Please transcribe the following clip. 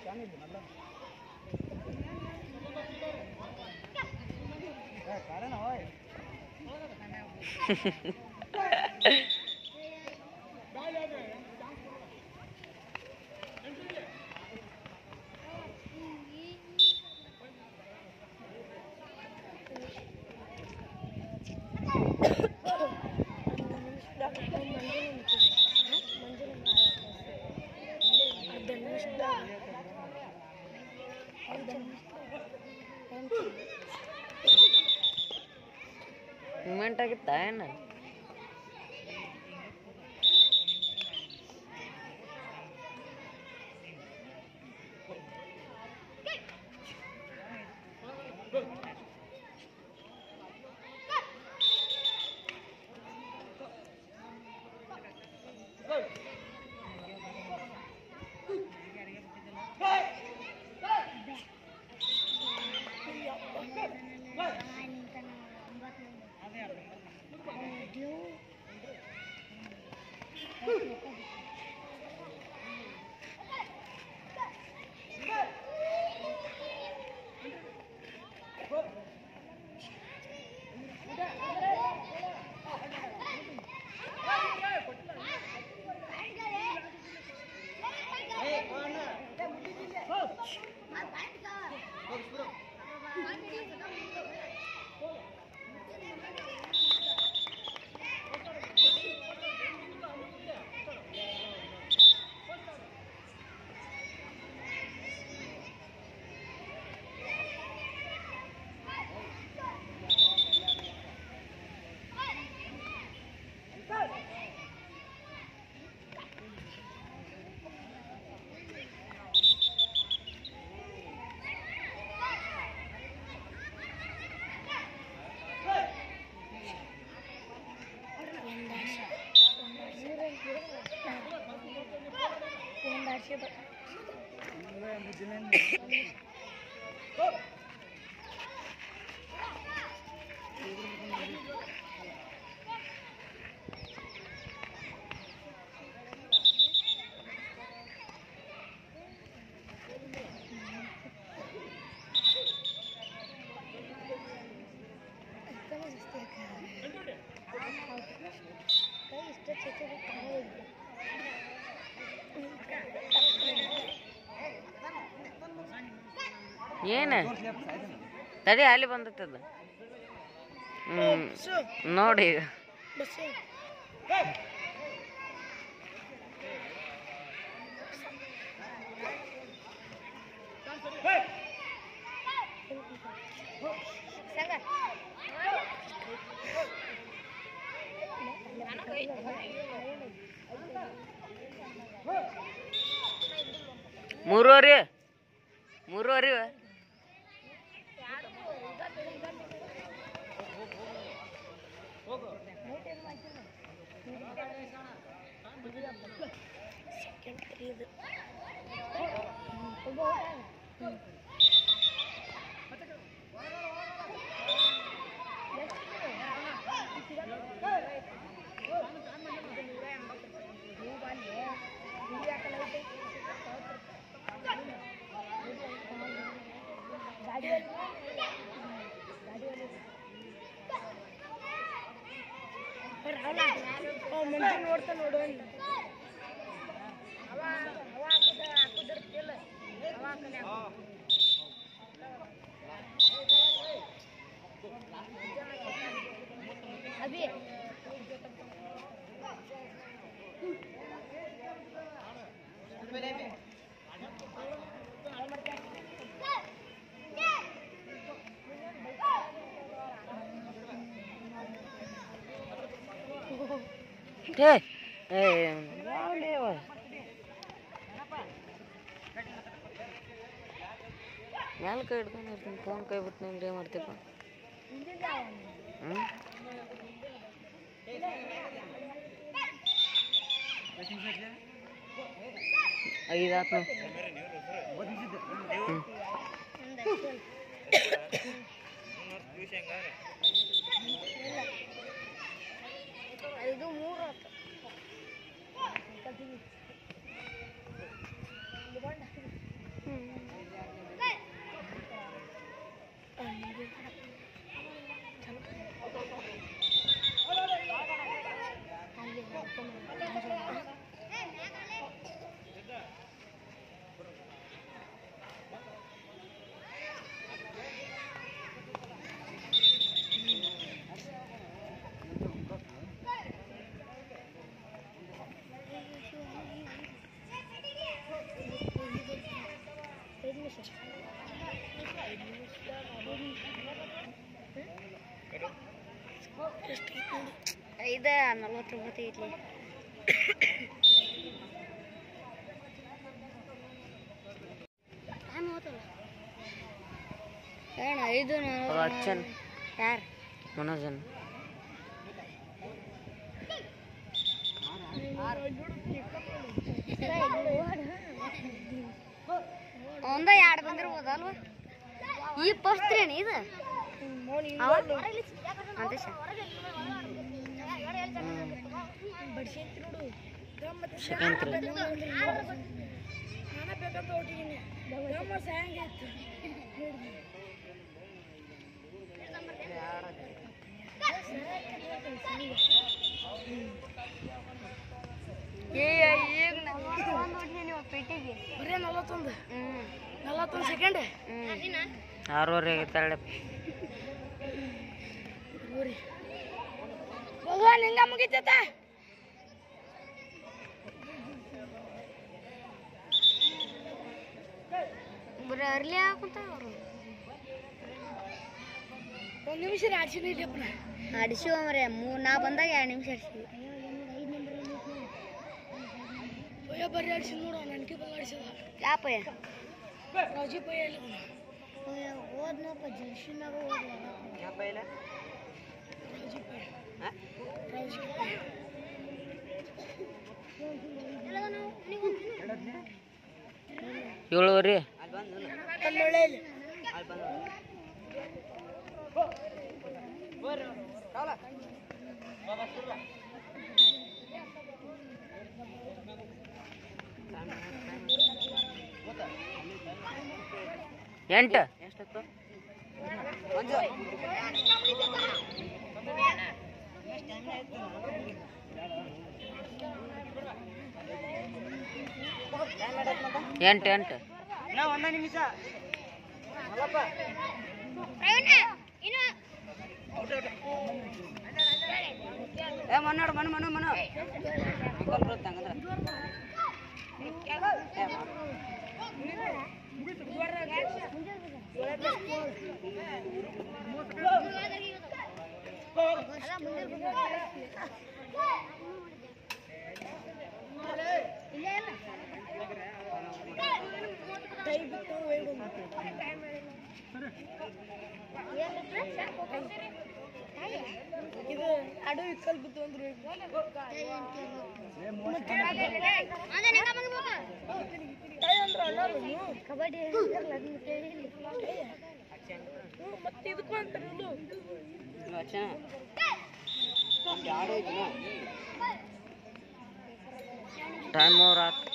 Moment ಆಗಿತ್ತಾ ಏನು ಏನು ತಡಿ ಅಲ್ಲಿ ಬಂದತ್ತದ ಹ್ಮ್ ನೋಡಿ ಈಗ ಮೂರುವರೆ ಮೂರುವರೆ ನೋಡ್ತಾ ನೋಡು ಅಭಿ ಏ ಏ ಯಾವ್ಲೇ ಅವ? ಮ್ಯಾಲ್ ಕೈ ಹಿಡ್ಕೊಂಡು ಇರ್ತೀನಿ ಫೋನ್ ಕೈ ಬಿಟ್ಟು ನಿಮ್ಗೆ ಏನು ಮಾಡ್ತೀಪ್ಪ ಹ್ಞೂ ಐದು ಆತು ಹ್ಞೂ ಐದು ಮೂರು ಆತು. ಕಲ್ತಿವಿ. ಇದು ಬಂಡ. ಹ್ಮ್. ಎಷ್ಟು ಐದ ನಲ್ವತ್ತು ರೂಪಾಯಿ ಐತಿ ಏಣ ಐದು ಅಚ್ಚನ್ ಯಾರು ಮನೋಜನ್ ಒಂದ ಎರಡು ಬಂದಿರ್ಬೋದಲ್ವ ಈ ಫಸ್ಟ್ ಏನ್ ಇದು ಅವ? ಅಂತ ಶ- ಸೆಕೆಂಡ್ ತ್ರೀ ಏ ಈಗ ನಲ್ವತ್ತೊಂದು ಹೊಡ್ನಿ ನೀವು ಪೆಟ್ಟಿಗೆ ಬರೀ ನಲ್ವತ್ತೊಂದು ಹ್ಞೂ ನಲ್ವತ್ತೊಂದು ಸೆಕೆಂಡ್ ಹ್ಞೂ ಆರೂವರೆ ಆಗೈತೆ ಭಗವಾನ್ ಹಿಂಗ ಮುಗಿತೈತ ಬರೀ ಅರ್ಲಿ ಹಾಕುಂತ ಅವರು ಒಂದು ನಿಮಿಷ ಆಡಿಸಿನ ಇಲ್ಲಪ್ಪ ಆಡಿಸಿವ ಮರೆ ಮೂ ನಾ ಬಂದಾಗ ಎರಡು ನಿಮಿಷ ಆಡಿಸಿವಿ ಪಯ್ಯ ಬರ್ರಿ ಆಡಿಸಿ ನೋಡು ನನಗೆ ಬಂದು ಆಡಿಸಿದ ಯಾ ಪಯ್ಯ ರಾಜಿ ಪಯ್ಯ ಇಲ್ಲ ಓದ್ನಪ್ಪ ಜರ್ಸಿನಾಗ ಓದ್ಲ ರಾಜಿ ಪಯ್ಯ ರಾಜಿ ಪಯ್ಯ ಏಳುವರೆ ಕಲ್ಲೊಳ್ಳೆಯಲ್ಲಿ ಎಂಟು ಎಂಟು ಎಂಟು ಏ ಮಣ್ಣೋಡು ಮಣ್ಣು ಮಣ್ಣು ಮಣ್ಣು ಅಂಕಲ್ ಬರುತ್ತೆ ಹಂಗಂದ್ರೆ ಇದು ಅಡು ವಿಕಲ್ ಬಿದ್ದು ಅಂದ್ರೆ ಕಬಡ್ಡಿ ಮತ್ತೆ ಇದಕ್ಕೂ ಅಂತಾರಲ್ಲ ಟೈಮ್ ಓವರ್ ಆತು